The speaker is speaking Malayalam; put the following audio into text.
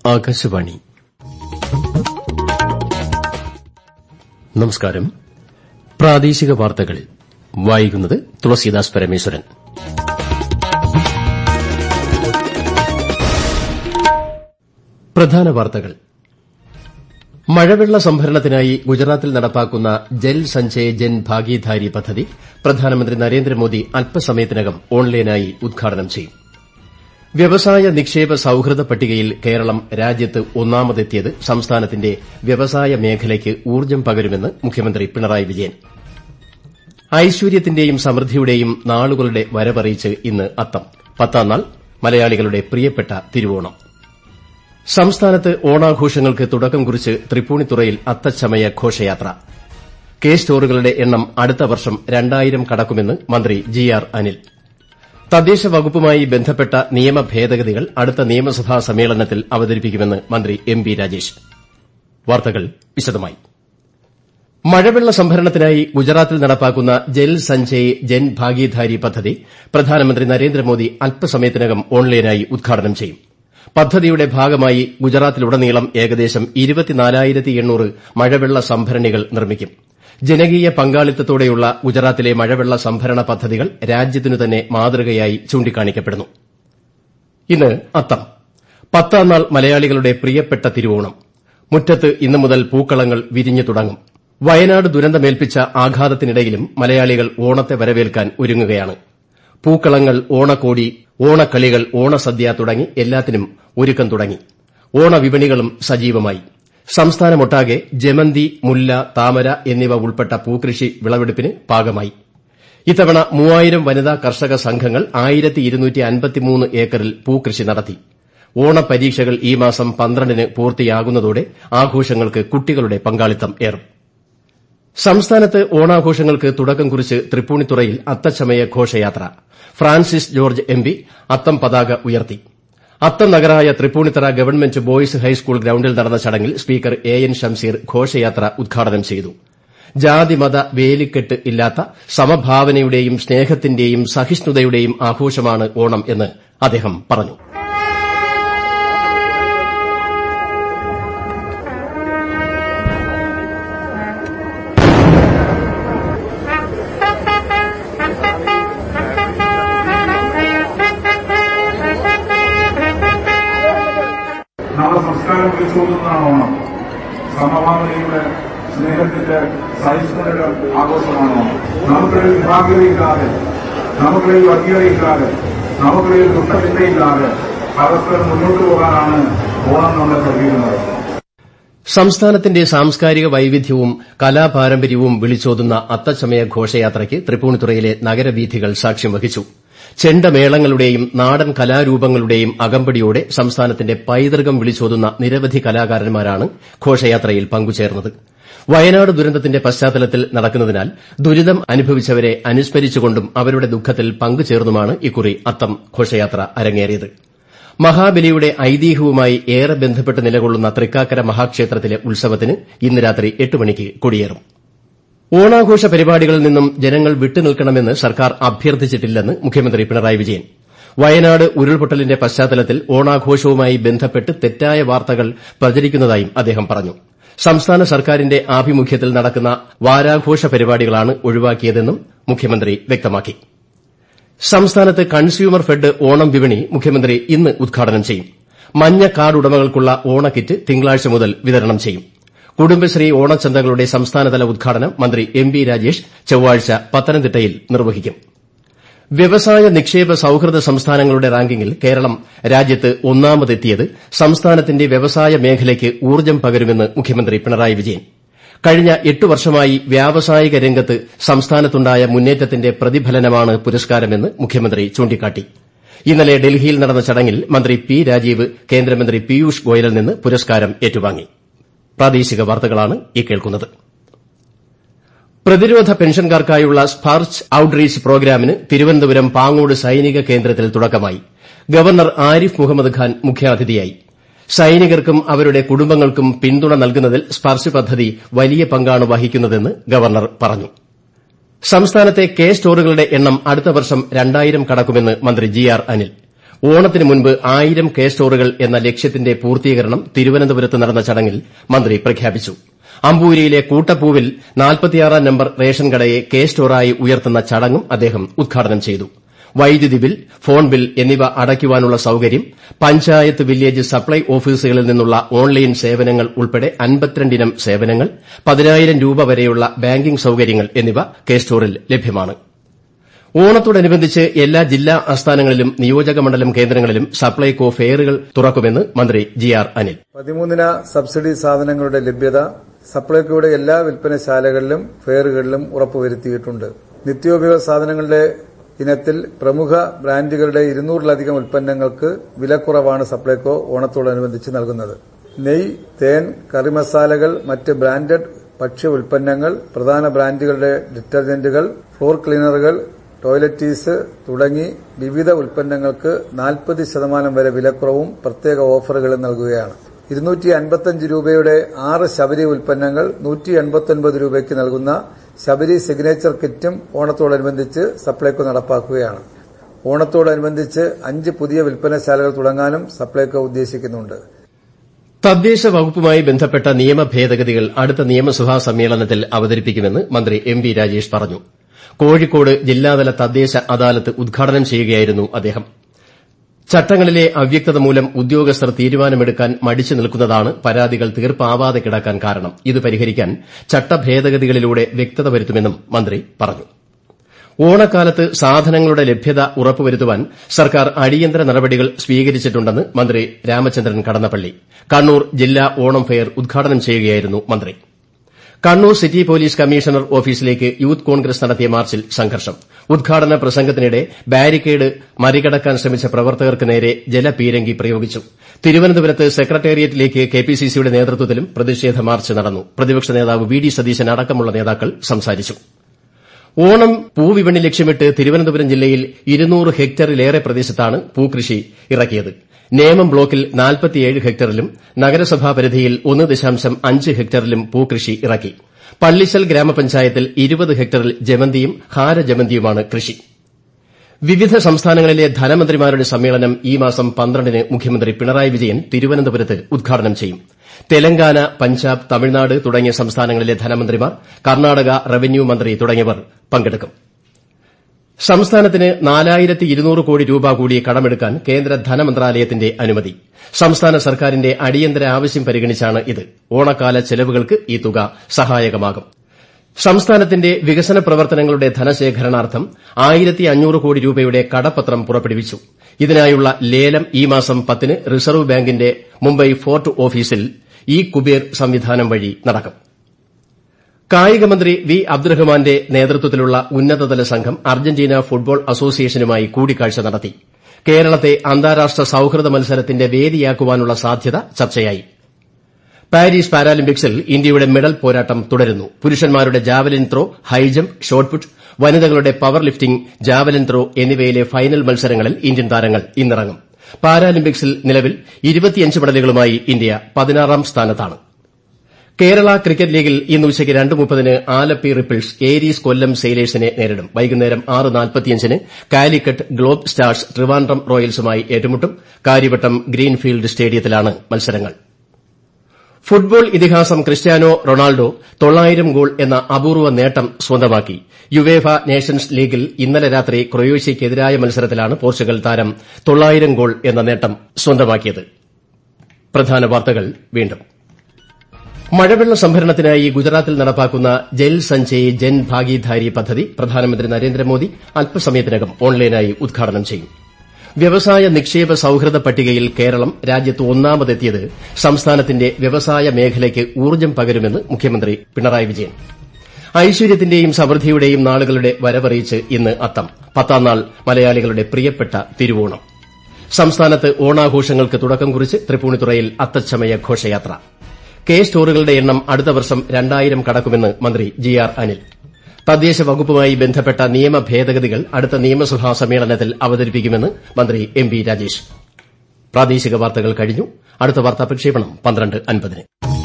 ആകാശവാണി നമസ്കാരം പ്രാദേശിക വാർത്തകൾ വായിക്കുന്നത് തുളസീദാസ് പരമേശ്വരൻ പ്രധാന വാർത്തകൾ മഴവെള്ള സംഭരണത്തിനായി ഗുജറാത്തിൽ നടപ്പാക്കുന്ന ജൽ സഞ്ചയ് ജൻ ഭാഗീധാരി പദ്ധതി പ്രധാനമന്ത്രി നരേന്ദ്രമോദി അല്പസമയത്തിനകം ഓൺലൈനായി ഉദ്ഘാടനം ചെയ്യും വ്യവസായ നിക്ഷേപ സൌഹൃദ പട്ടികയിൽ കേരളം രാജ്യത്ത് ഒന്നാമതെത്തിയത് സംസ്ഥാനത്തിന്റെ വ്യവസായ മേഖലയ്ക്ക് ഊർജ്ജം പകരുമെന്ന് മുഖ്യമന്ത്രി പിണറായി വിജയൻ ഐശ്വര്യത്തിന്റെയും സമൃദ്ധിയുടെയും നാളുകളുടെ വരവറിയിച്ച് ഇന്ന് അത്തം പത്താം നാൾ മലയാളികളുടെ പ്രിയപ്പെട്ട തിരുവോണം സംസ്ഥാനത്ത് ഓണാഘോഷങ്ങൾക്ക് തുടക്കം കുറിച്ച് തൃപ്പൂണിത്തുറയിൽ അത്തച്ചമയ ഘോഷയാത്ര കെ സ്റ്റോറുകളുടെ എണ്ണം അടുത്ത വർഷം രണ്ടായിരം കടക്കുമെന്ന് മന്ത്രി ജി ആർ അനിൽ തദ്ദേശ വകുപ്പുമായി ബന്ധപ്പെട്ട നിയമ ഭേദഗതികൾ അടുത്ത നിയമസഭാ സമ്മേളനത്തിൽ അവതരിപ്പിക്കുമെന്ന് മന്ത്രി എം ബി രാജേഷ് വാർത്തകൾ വിശദമായി മഴവെള്ള സംഭരണത്തിനായി ഗുജറാത്തിൽ നടപ്പാക്കുന്ന ജൽ സഞ്ചയ് ജൻ ഭാഗീധാരി പദ്ധതി പ്രധാനമന്ത്രി നരേന്ദ്രമോദി അല്പസമയത്തിനകം ഓൺലൈനായി ഉദ്ഘാടനം ചെയ്യും പദ്ധതിയുടെ ഭാഗമായി ഗുജറാത്തിലുടനീളം ഏകദേശം മഴവെള്ള സംഭരണികൾ നിർമ്മിക്കും ജനകീയ പങ്കാളിത്തത്തോടെയുള്ള ഗുജറാത്തിലെ മഴവെള്ള സംഭരണ പദ്ധതികൾ രാജ്യത്തിനു തന്നെ മാതൃകയായി ചൂണ്ടിക്കാണിക്കപ്പെടുന്നു ഇന്ന് അത്തം പത്താം നാൾ മലയാളികളുടെ പ്രിയപ്പെട്ട തിരുവോണം മുറ്റത്ത് ഇന്നു മുതൽ പൂക്കളങ്ങൾ വിരിഞ്ഞു തുടങ്ങും വയനാട് ദുരന്തമേൽപ്പിച്ച ആഘാതത്തിനിടയിലും മലയാളികൾ ഓണത്തെ വരവേൽക്കാൻ ഒരുങ്ങുകയാണ് പൂക്കളങ്ങൾ ഓണക്കോടി ഓണക്കളികൾ ഓണസദ്യ തുടങ്ങി എല്ലാത്തിനും ഒരുക്കം തുടങ്ങി ഓണവിപണികളും സജീവമായി സംസ്ഥാനമൊട്ടാകെ ജമന്തി മുല്ല താമര എന്നിവ ഉൾപ്പെട്ട പൂക്കൃഷി വിളവെടുപ്പിന് പാകമായി ഇത്തവണ മൂവായിരം വനിതാ കർഷക സംഘങ്ങൾ ഏക്കറിൽ പൂക്കൃഷി നടത്തി ഓണപരീക്ഷകൾ ഈ മാസം പന്ത്രണ്ടിന് പൂർത്തിയാകുന്നതോടെ ആഘോഷങ്ങൾക്ക് കുട്ടികളുടെ പങ്കാളിത്തം ഏറും സംസ്ഥാനത്ത് ഓണാഘോഷങ്ങൾക്ക് തുടക്കം കുറിച്ച് തൃപ്പൂണിത്തുറയിൽ അത്തച്ചമയ ഘോഷയാത്ര ഫ്രാൻസിസ് ജോർജ് എം പി അത്തം പതാക ഉയർത്തി അത്തം നഗറായ തൃപ്പൂണിത്തറ ഗവൺമെന്റ് ബോയ്സ് ഹൈസ്കൂൾ ഗ്രൌണ്ടിൽ നടന്ന ചടങ്ങിൽ സ്പീക്കർ എ എൻ ഷംസീർ ഘോഷയാത്ര ഉദ്ഘാടനം ചെയ്തു ജാതിമത വേലിക്കെട്ട് ഇല്ലാത്ത സമഭാവനയുടെയും സ്നേഹത്തിന്റെയും സഹിഷ്ണുതയുടെയും ആഘോഷമാണ് ഓണം എന്ന് അദ്ദേഹം പറഞ്ഞു നമ്മുടെ സംസ്കാരം വിളിച്ചോതുന്നതാണ് ഓണം സമഭാവനയുടെ സ്നേഹത്തിന്റെ സഹിഷ്ണുതയുടെ ആഘോഷമാണ് ഓണം നമുക്കിടയിൽ വിഭാഗീയതയില്ലാതെ നമുക്കിടയിൽ വർഗീയതയില്ലാതെ നമുക്കിടയിൽ ദുഃഖചിന്തയില്ലാതെ പരസ്പരം മുന്നോട്ട് പോകാനാണ് ഓണം നമ്മളെ കഴിയുന്നത് സംസ്ഥാനത്തിന്റെ സാംസ്കാരിക വൈവിധ്യവും കലാപാരമ്പര്യവും വിളിച്ചോതുന്ന അത്തച്ചമയ ഘോഷയാത്രയ്ക്ക് തൃപ്പൂണിത്തുറയിലെ നഗരവീഥികൾ സാക്ഷ്യം വഹിച്ചു ചെണ്ടമേളങ്ങളുടെയും നാടൻ കലാരൂപങ്ങളുടെയും അകമ്പടിയോടെ സംസ്ഥാനത്തിന്റെ പൈതൃകം വിളിച്ചോതുന്ന നിരവധി കലാകാരന്മാരാണ് ഘോഷയാത്രയിൽ പങ്കുചേർന്നത് വയനാട് ദുരന്തത്തിന്റെ പശ്ചാത്തലത്തിൽ നടക്കുന്നതിനാൽ ദുരിതം അനുഭവിച്ചവരെ അനുസ്മരിച്ചുകൊണ്ടും അവരുടെ ദുഃഖത്തിൽ പങ്കുചേർന്നുമാണ് ഇക്കുറി അത്തം ഘോഷയാത്ര അരങ്ങേറിയത് മഹാബലിയുടെ ഐതിഹ്യവുമായി ഏറെ ബന്ധപ്പെട്ട് നിലകൊള്ളുന്ന തൃക്കാക്കര മഹാക്ഷേത്രത്തിലെ ഉത്സവത്തിന് ഇന്ന് രാത്രി എട്ട് മണിക്ക് കൊടിയേറും ഓണാഘോഷ പരിപാടികളിൽ നിന്നും ജനങ്ങൾ വിട്ടുനിൽക്കണമെന്ന് സർക്കാർ അഭ്യർത്ഥിച്ചിട്ടില്ലെന്ന് മുഖ്യമന്ത്രി പിണറായി വിജയൻ വയനാട് ഉരുൾപൊട്ടലിന്റെ പശ്ചാത്തലത്തിൽ ഓണാഘോഷവുമായി ബന്ധപ്പെട്ട് തെറ്റായ വാർത്തകൾ പ്രചരിക്കുന്നതായും അദ്ദേഹം പറഞ്ഞു സംസ്ഥാന സർക്കാരിന്റെ ആഭിമുഖ്യത്തിൽ നടക്കുന്ന വാരാഘോഷ പരിപാടികളാണ് ഒഴിവാക്കിയതെന്നും മുഖ്യമന്ത്രി വ്യക്തമാക്കി സംസ്ഥാനത്ത് കൺസ്യൂമർ ഫെഡ് ഓണം വിപണി മുഖ്യമന്ത്രി ഇന്ന് ഉദ്ഘാടനം ചെയ്യും മഞ്ഞ കാർഡ് ഉടമകൾക്കുള്ള ഓണക്കിറ്റ് തിങ്കളാഴ്ച മുതൽ വിതരണം ചെയ്യും കുടുംബശ്രീ ഓണച്ചന്തകളുടെ സംസ്ഥാനതല ഉദ്ഘാടനം മന്ത്രി എം ബി രാജേഷ് ചൊവ്വാഴ്ച പത്തനംതിട്ടയിൽ നിർവഹിക്കും വ്യവസായ നിക്ഷേപ സൌഹൃദ സംസ്ഥാനങ്ങളുടെ റാങ്കിംഗിൽ കേരളം രാജ്യത്ത് ഒന്നാമതെത്തിയത് സംസ്ഥാനത്തിന്റെ വ്യവസായ മേഖലയ്ക്ക് ഊർജ്ജം പകരുമെന്ന് മുഖ്യമന്ത്രി പിണറായി വിജയൻ കഴിഞ്ഞ എട്ട് വർഷമായി വ്യാവസായിക രംഗത്ത് സംസ്ഥാനത്തുണ്ടായ മുന്നേറ്റത്തിന്റെ പ്രതിഫലനമാണ് പുരസ്കാരമെന്ന് മുഖ്യമന്ത്രി ചൂണ്ടിക്കാട്ടി ഇന്നലെ ഡൽഹിയിൽ നടന്ന ചടങ്ങിൽ മന്ത്രി പി രാജീവ് കേന്ദ്രമന്ത്രി പീയൂഷ് ഗോയലിൽ നിന്ന് പുരസ്കാരം ഏറ്റുവാങ്ങി പ്രാദേശിക വാർത്തകളാണ് ഈ കേൾക്കുന്നത് പ്രതിരോധ പെൻഷൻകാർക്കായുള്ള സ്പാർച്ച് ഔട്ട്റീച്ച് പ്രോഗ്രാമിന് തിരുവനന്തപുരം പാങ്ങോട് സൈനിക കേന്ദ്രത്തിൽ തുടക്കമായി ഗവർണർ ആരിഫ് മുഹമ്മദ് ഖാൻ മുഖ്യാതിഥിയായി സൈനികർക്കും അവരുടെ കുടുംബങ്ങൾക്കും പിന്തുണ നൽകുന്നതിൽ സ്പർശ് പദ്ധതി വലിയ പങ്കാണ് വഹിക്കുന്നതെന്ന് ഗവർണർ പറഞ്ഞു സംസ്ഥാനത്തെ കെ സ്റ്റോറുകളുടെ എണ്ണം അടുത്ത വർഷം രണ്ടായിരം കടക്കുമെന്ന് മന്ത്രി ജി ആർ അനിൽ ഓണത്തിന് മുൻപ് ആയിരം കെ സ്റ്റോറുകൾ എന്ന ലക്ഷ്യത്തിന്റെ പൂർത്തീകരണം തിരുവനന്തപുരത്ത് നടന്ന ചടങ്ങിൽ മന്ത്രി പ്രഖ്യാപിച്ചു അമ്പൂരിയിലെ കൂട്ടപ്പൂവിൽ നാൽപ്പത്തിയാറാം നമ്പർ റേഷൻ കടയെ കെ സ്റ്റോറായി ഉയർത്തുന്ന ചടങ്ങും അദ്ദേഹം ഉദ്ഘാടനം ചെയ്തു വൈദ്യുതി ബിൽ ഫോൺ ബിൽ എന്നിവ അടയ്ക്കുവാനുള്ള സൌകര്യം പഞ്ചായത്ത് വില്ലേജ് സപ്ലൈ ഓഫീസുകളിൽ നിന്നുള്ള ഓൺലൈൻ സേവനങ്ങൾ ഉൾപ്പെടെ അൻപത്തിരണ്ടിനം സേവനങ്ങൾ പതിനായിരം രൂപ വരെയുള്ള ബാങ്കിംഗ് സൌകര്യങ്ങൾ എന്നിവ കെ സ്റ്റോറിൽ ലഭ്യമാണ് ഓണത്തോടനുബന്ധിച്ച് എല്ലാ ജില്ലാ ആസ്ഥാനങ്ങളിലും നിയോജക മണ്ഡലം കേന്ദ്രങ്ങളിലും സപ്ലൈകോ ഫെയറുകൾ തുറക്കുമെന്ന് മന്ത്രി ജി ആർ അനിൽ പതിമൂന്നിന സബ്സിഡി സാധനങ്ങളുടെ ലഭ്യത സപ്ലൈകോയുടെ എല്ലാ വിൽപ്പനശാലകളിലും ഫെയറുകളിലും ഉറപ്പുവരുത്തിയിട്ടുണ്ട് നിത്യോപയോഗ സാധനങ്ങളുടെ ഇനത്തിൽ പ്രമുഖ ബ്രാൻഡുകളുടെ ഇരുന്നൂറിലധികം ഉൽപ്പന്നങ്ങൾക്ക് വിലക്കുറവാണ് സപ്ലൈകോ ഓണത്തോടനുബന്ധിച്ച് നൽകുന്നത് നെയ് തേൻ കറിമസാലകൾ മറ്റ് ബ്രാൻഡഡ് ഭക്ഷ്യ ഉൽപ്പന്നങ്ങൾ പ്രധാന ബ്രാൻഡുകളുടെ ഡിറ്റർജന്റുകൾ ഫ്ലോർ ക്ലീനറുകൾ ടോയ്ലറ്റീസ് തുടങ്ങി വിവിധ ഉൽപ്പന്നങ്ങൾക്ക് നാൽപ്പത് ശതമാനം വരെ വിലക്കുറവും പ്രത്യേക ഓഫറുകളും നൽകുകയാണ് ഇരുന്നൂറ്റി അൻപത്തഞ്ച് രൂപയുടെ ആറ് ശബരി ഉൽപ്പന്നങ്ങൾ നൂറ്റി എൺപത്തൊൻപത് രൂപയ്ക്ക് നൽകുന്ന ശബരി സിഗ്നേച്ചർ കിറ്റും ഓണത്തോടനുബന്ധിച്ച് സപ്ലൈകോ നടപ്പാക്കുകയാണ് ഓണത്തോടനുബന്ധിച്ച് അഞ്ച് പുതിയ വിൽപ്പനശാലകൾ തുടങ്ങാനും സപ്ലൈകോ ഉദ്ദേശിക്കുന്നുണ്ട് തദ്ദേശ വകുപ്പുമായി ബന്ധപ്പെട്ട നിയമ ഭേദഗതികൾ അടുത്ത നിയമസഭാ സമ്മേളനത്തിൽ അവതരിപ്പിക്കുമെന്ന് മന്ത്രി എം വി രാജേഷ് പറഞ്ഞു കോഴിക്കോട് ജില്ലാതല തദ്ദേശ അദാലത്ത് ഉദ്ഘാടനം ചെയ്യുകയായിരുന്നു അദ്ദേഹം ചട്ടങ്ങളിലെ അവ്യക്തത മൂലം ഉദ്യോഗസ്ഥർ തീരുമാനമെടുക്കാൻ മടിച്ചു നിൽക്കുന്നതാണ് പരാതികൾ തീർപ്പാവാതെ കിടക്കാൻ കാരണം ഇത് പരിഹരിക്കാൻ ചട്ടഭേദഗതികളിലൂടെ വ്യക്തത വരുത്തുമെന്നും മന്ത്രി പറഞ്ഞു ഓണക്കാലത്ത് സാധനങ്ങളുടെ ലഭ്യത ഉറപ്പുവരുത്തുവാൻ സർക്കാർ അടിയന്തര നടപടികൾ സ്വീകരിച്ചിട്ടുണ്ടെന്ന് മന്ത്രി രാമചന്ദ്രൻ കടന്നപ്പള്ളി കണ്ണൂർ ജില്ലാ ഓണം ഫെയർ ഉദ്ഘാടനം ചെയ്യുകയായിരുന്നു മന്ത്രി കണ്ണൂർ സിറ്റി പോലീസ് കമ്മീഷണർ ഓഫീസിലേക്ക് യൂത്ത് കോൺഗ്രസ് നടത്തിയ മാർച്ചിൽ സംഘർഷം ഉദ്ഘാടന പ്രസംഗത്തിനിടെ ബാരിക്കേഡ് മറികടക്കാൻ ശ്രമിച്ച പ്രവർത്തകർക്ക് നേരെ ജലപീരങ്കി പ്രയോഗിച്ചു തിരുവനന്തപുരത്ത് സെക്രട്ടേറിയറ്റിലേക്ക് കെപിസിസിയുടെ നേതൃത്വത്തിലും പ്രതിഷേധ മാർച്ച് നടന്നു പ്രതിപക്ഷ നേതാവ് വി ഡി സതീശൻ അടക്കമുള്ള നേതാക്കൾ സംസാരിച്ചു ഓണം പൂവിപണി ലക്ഷ്യമിട്ട് തിരുവനന്തപുരം ജില്ലയിൽ ഇരുന്നൂറ് ഹെക്ടറിലേറെ പ്രദേശത്താണ് പൂക്കൃഷി ഇറക്കിയത് നേമം ബ്ലോക്കിൽ നാൽപ്പത്തിയേഴ് ഹെക്ടറിലും നഗരസഭാ പരിധിയിൽ ഒന്ന് ദശാംശം അഞ്ച് ഹെക്ടറിലും പൂക്കൃഷി ഇറക്കി പള്ളിച്ചൽ ഗ്രാമപഞ്ചായത്തിൽ ഇരുപത് ഹെക്ടറിൽ ജമന്തിയും ഹാരജമന്തിയുമാണ് കൃഷി വിവിധ സംസ്ഥാനങ്ങളിലെ ധനമന്ത്രിമാരുടെ സമ്മേളനം ഈ മാസം പന്ത്രണ്ടിന് മുഖ്യമന്ത്രി പിണറായി വിജയൻ തിരുവനന്തപുരത്ത് ഉദ്ഘാടനം ചെയ്യും തെലങ്കാന പഞ്ചാബ് തമിഴ്നാട് തുടങ്ങിയ സംസ്ഥാനങ്ങളിലെ ധനമന്ത്രിമാർ കർണാടക റവന്യൂ മന്ത്രി തുടങ്ങിയവർ പങ്കെടുക്കും സംസ്ഥാനത്തിന് നാലായിരത്തി ഇരുന്നൂറ് കോടി രൂപ കൂടി കടമെടുക്കാൻ കേന്ദ്ര ധനമന്ത്രാലയത്തിന്റെ അനുമതി സംസ്ഥാന സർക്കാരിന്റെ അടിയന്തര ആവശ്യം പരിഗണിച്ചാണ് ഇത് ഓണക്കാല ചെലവുകൾക്ക് ഈ തുക സഹായകമാകും സംസ്ഥാനത്തിന്റെ വികസന പ്രവർത്തനങ്ങളുടെ ധനശേഖരണാർത്ഥം ആയിരത്തി അഞ്ഞൂറ് കോടി രൂപയുടെ കടപ്പത്രം പുറപ്പെടുവിച്ചു ഇതിനായുള്ള ലേലം ഈ മാസം പത്തിന് റിസർവ് ബാങ്കിന്റെ മുംബൈ ഫോർട്ട് ഓഫീസിൽ ഇ കുബേർ സംവിധാനം വഴി നടക്കും കായികമന്ത്രി വി അബ്ദുറഹ്മാന്റെ നേതൃത്വത്തിലുള്ള ഉന്നതതല സംഘം അർജന്റീന ഫുട്ബോൾ അസോസിയേഷനുമായി കൂടിക്കാഴ്ച നടത്തി കേരളത്തെ അന്താരാഷ്ട്ര സൌഹൃദ മത്സരത്തിന്റെ വേദിയാക്കുവാനുള്ള സാധ്യത ചർച്ചയായി പാരീസ് പാരാലിമ്പിക്സിൽ ഇന്ത്യയുടെ മെഡൽ പോരാട്ടം തുടരുന്നു പുരുഷന്മാരുടെ ജാവലിൻ ത്രോ ഹൈജംപ് ഷോട്ട്പുട്ട് വനിതകളുടെ പവർ ലിഫ്റ്റിംഗ് ജാവലിൻ ത്രോ എന്നിവയിലെ ഫൈനൽ മത്സരങ്ങളിൽ ഇന്ത്യൻ താരങ്ങൾ ഇന്നിറങ്ങും പാരാലിമ്പിക്സിൽ നിലവിൽ മെഡലുകളുമായി ഇന്ത്യ പതിനാറാം സ്ഥാനത്താണ് കേരള ക്രിക്കറ്റ് ലീഗിൽ ഇന്ന് ഉച്ചയ്ക്ക് രണ്ട് മുപ്പതിന് ആലപ്പി റിപ്പിൾസ് ഏരീസ് കൊല്ലം സെയിലേഴ്സിനെ നേരിടും വൈകുന്നേരം ആറ് നാൽപ്പത്തിയഞ്ചിന് കാലിക്കറ്റ് ഗ്ലോബ് സ്റ്റാർസ് ട്രിവാൻഡ്രം റോയൽസുമായി ഏറ്റുമുട്ടും കാര്യവട്ടം ഗ്രീൻഫീൽഡ് സ്റ്റേഡിയത്തിലാണ് മത്സരങ്ങൾ ഫുട്ബോൾ ഇതിഹാസം ക്രിസ്ത്യാനോ റൊണാൾഡോ തൊള്ളായിരം ഗോൾ എന്ന അപൂർവ നേട്ടം സ്വന്തമാക്കി യുവേഫ നേഷൻസ് ലീഗിൽ ഇന്നലെ രാത്രി ക്രൊയേഷ്യയ്ക്കെതിരായ മത്സരത്തിലാണ് പോർച്ചുഗൽ താരം തൊള്ളായിരം ഗോൾ എന്ന നേട്ടം സ്വന്തമാക്കിയത് പ്രധാന വാർത്തകൾ വീണ്ടും മഴവെള്ള സംഭരണത്തിനായി ഗുജറാത്തിൽ നടപ്പാക്കുന്ന ജൽ സഞ്ചയ് ജൻ ഭാഗീധാരി പദ്ധതി പ്രധാനമന്ത്രി നരേന്ദ്രമോദി അല്പസമയത്തിനകം ഓൺലൈനായി ഉദ്ഘാടനം ചെയ്യും വ്യവസായ നിക്ഷേപ സൌഹൃദ പട്ടികയിൽ കേരളം രാജ്യത്ത് ഒന്നാമതെത്തിയത് സംസ്ഥാനത്തിന്റെ വ്യവസായ മേഖലയ്ക്ക് ഊർജ്ജം പകരുമെന്ന് മുഖ്യമന്ത്രി പിണറായി വിജയൻ ഐശ്വര്യത്തിന്റെയും സമൃദ്ധിയുടെയും നാളുകളുടെ വരവറിയിച്ച് ഇന്ന് അത്തം പത്താം നാൾ മലയാളികളുടെ പ്രിയപ്പെട്ട തിരുവോണം സംസ്ഥാനത്ത് ഓണാഘോഷങ്ങൾക്ക് തുടക്കം കുറിച്ച് തൃപ്പൂണിത്തുറയിൽ അത്തച്ചമയ ഘോഷയാത്ര കെ സ്റ്റോറുകളുടെ എണ്ണം അടുത്ത വർഷം രണ്ടായിരം കടക്കുമെന്ന് മന്ത്രി ജി ആർ അനിൽ തദ്ദേശ വകുപ്പുമായി ബന്ധപ്പെട്ട നിയമ ഭേദഗതികൾ അടുത്ത നിയമസഭാ സമ്മേളനത്തിൽ അവതരിപ്പിക്കുമെന്ന് മന്ത്രി എം വി രാജേഷ് പ്രാദേശിക വാർത്തകൾ കഴിഞ്ഞു അടുത്ത വാർത്താ പ്രക്ഷേപണം പന്ത്രണ്ട് അൻപതിന്